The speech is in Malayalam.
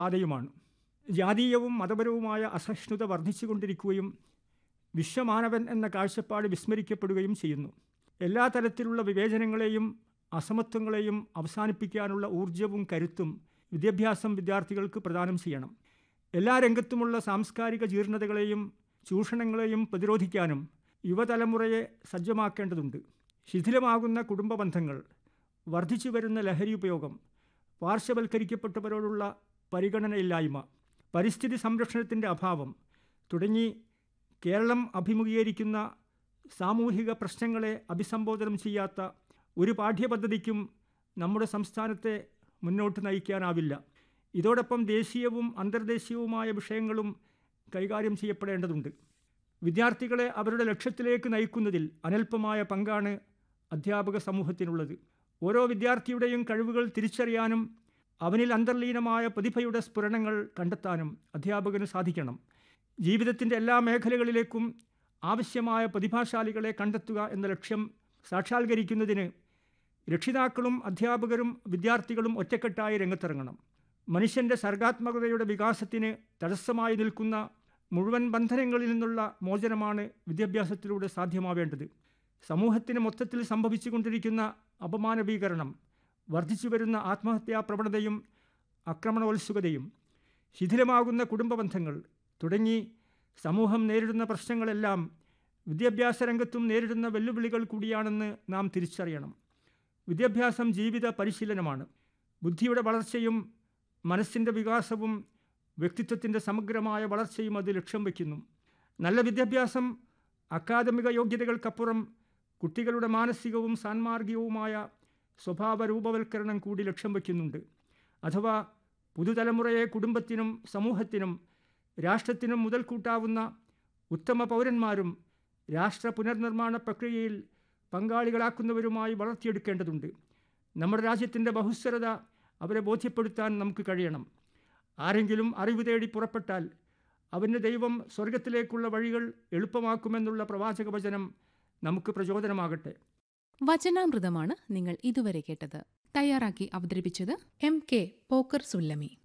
ആദയുമാണ് ജാതീയവും മതപരവുമായ അസഹിഷ്ണുത വർദ്ധിച്ചുകൊണ്ടിരിക്കുകയും വിശ്വമാനവൻ എന്ന കാഴ്ചപ്പാട് വിസ്മരിക്കപ്പെടുകയും ചെയ്യുന്നു എല്ലാ തരത്തിലുള്ള വിവേചനങ്ങളെയും അസമത്വങ്ങളെയും അവസാനിപ്പിക്കാനുള്ള ഊർജവും കരുത്തും വിദ്യാഭ്യാസം വിദ്യാർത്ഥികൾക്ക് പ്രദാനം ചെയ്യണം എല്ലാ രംഗത്തുമുള്ള സാംസ്കാരിക ജീർണതകളെയും ചൂഷണങ്ങളെയും പ്രതിരോധിക്കാനും യുവതലമുറയെ സജ്ജമാക്കേണ്ടതുണ്ട് ശിഥിലമാകുന്ന കുടുംബ ബന്ധങ്ങൾ വർദ്ധിച്ചു വരുന്ന ലഹരി ഉപയോഗം പാർശ്വവൽക്കരിക്കപ്പെട്ടവരോടുള്ള പരിഗണനയില്ലായ്മ പരിസ്ഥിതി സംരക്ഷണത്തിൻ്റെ അഭാവം തുടങ്ങി കേരളം അഭിമുഖീകരിക്കുന്ന സാമൂഹിക പ്രശ്നങ്ങളെ അഭിസംബോധനം ചെയ്യാത്ത ഒരു പാഠ്യപദ്ധതിക്കും നമ്മുടെ സംസ്ഥാനത്തെ മുന്നോട്ട് നയിക്കാനാവില്ല ഇതോടൊപ്പം ദേശീയവും അന്തർദേശീയവുമായ വിഷയങ്ങളും കൈകാര്യം ചെയ്യപ്പെടേണ്ടതുണ്ട് വിദ്യാർത്ഥികളെ അവരുടെ ലക്ഷ്യത്തിലേക്ക് നയിക്കുന്നതിൽ അനൽപമായ പങ്കാണ് അധ്യാപക സമൂഹത്തിനുള്ളത് ഓരോ വിദ്യാർത്ഥിയുടെയും കഴിവുകൾ തിരിച്ചറിയാനും അവനിൽ അന്തർലീനമായ പ്രതിഭയുടെ സ്ഫുരണങ്ങൾ കണ്ടെത്താനും അധ്യാപകന് സാധിക്കണം ജീവിതത്തിൻ്റെ എല്ലാ മേഖലകളിലേക്കും ആവശ്യമായ പ്രതിഭാശാലികളെ കണ്ടെത്തുക എന്ന ലക്ഷ്യം സാക്ഷാത്കരിക്കുന്നതിന് രക്ഷിതാക്കളും അധ്യാപകരും വിദ്യാർത്ഥികളും ഒറ്റക്കെട്ടായി രംഗത്തിറങ്ങണം മനുഷ്യൻ്റെ സർഗാത്മകതയുടെ വികാസത്തിന് തടസ്സമായി നിൽക്കുന്ന മുഴുവൻ ബന്ധനങ്ങളിൽ നിന്നുള്ള മോചനമാണ് വിദ്യാഭ്യാസത്തിലൂടെ സാധ്യമാവേണ്ടത് സമൂഹത്തിന് മൊത്തത്തിൽ സംഭവിച്ചുകൊണ്ടിരിക്കുന്ന അപമാനവീകരണം വർദ്ധിച്ചു വരുന്ന ആത്മഹത്യാ പ്രവണതയും ആക്രമണോത്സുകതയും ശിഥിലമാകുന്ന കുടുംബ ബന്ധങ്ങൾ തുടങ്ങി സമൂഹം നേരിടുന്ന പ്രശ്നങ്ങളെല്ലാം വിദ്യാഭ്യാസ രംഗത്തും നേരിടുന്ന വെല്ലുവിളികൾ കൂടിയാണെന്ന് നാം തിരിച്ചറിയണം വിദ്യാഭ്യാസം ജീവിത പരിശീലനമാണ് ബുദ്ധിയുടെ വളർച്ചയും മനസ്സിൻ്റെ വികാസവും വ്യക്തിത്വത്തിൻ്റെ സമഗ്രമായ വളർച്ചയും അത് ലക്ഷ്യം വയ്ക്കുന്നു നല്ല വിദ്യാഭ്യാസം അക്കാദമിക യോഗ്യതകൾക്കപ്പുറം കുട്ടികളുടെ മാനസികവും സാൻമാർഗികവുമായ സ്വഭാവ രൂപവൽക്കരണം കൂടി ലക്ഷ്യം വയ്ക്കുന്നുണ്ട് അഥവാ പുതുതലമുറയെ കുടുംബത്തിനും സമൂഹത്തിനും രാഷ്ട്രത്തിനും മുതൽക്കൂട്ടാവുന്ന ഉത്തമ പൗരന്മാരും രാഷ്ട്ര പുനർനിർമ്മാണ പ്രക്രിയയിൽ പങ്കാളികളാക്കുന്നവരുമായി വളർത്തിയെടുക്കേണ്ടതുണ്ട് നമ്മുടെ രാജ്യത്തിൻ്റെ ബഹുസ്വരത അവരെ ബോധ്യപ്പെടുത്താൻ നമുക്ക് കഴിയണം ആരെങ്കിലും അറിവ് തേടി പുറപ്പെട്ടാൽ അവന് ദൈവം സ്വർഗത്തിലേക്കുള്ള വഴികൾ എളുപ്പമാക്കുമെന്നുള്ള പ്രവാചക വചനം നമുക്ക് പ്രചോദനമാകട്ടെ വചനാമൃതമാണ് നിങ്ങൾ ഇതുവരെ കേട്ടത് തയ്യാറാക്കി അവതരിപ്പിച്ചത് എം കെ പോക്കർ സുല്ലമി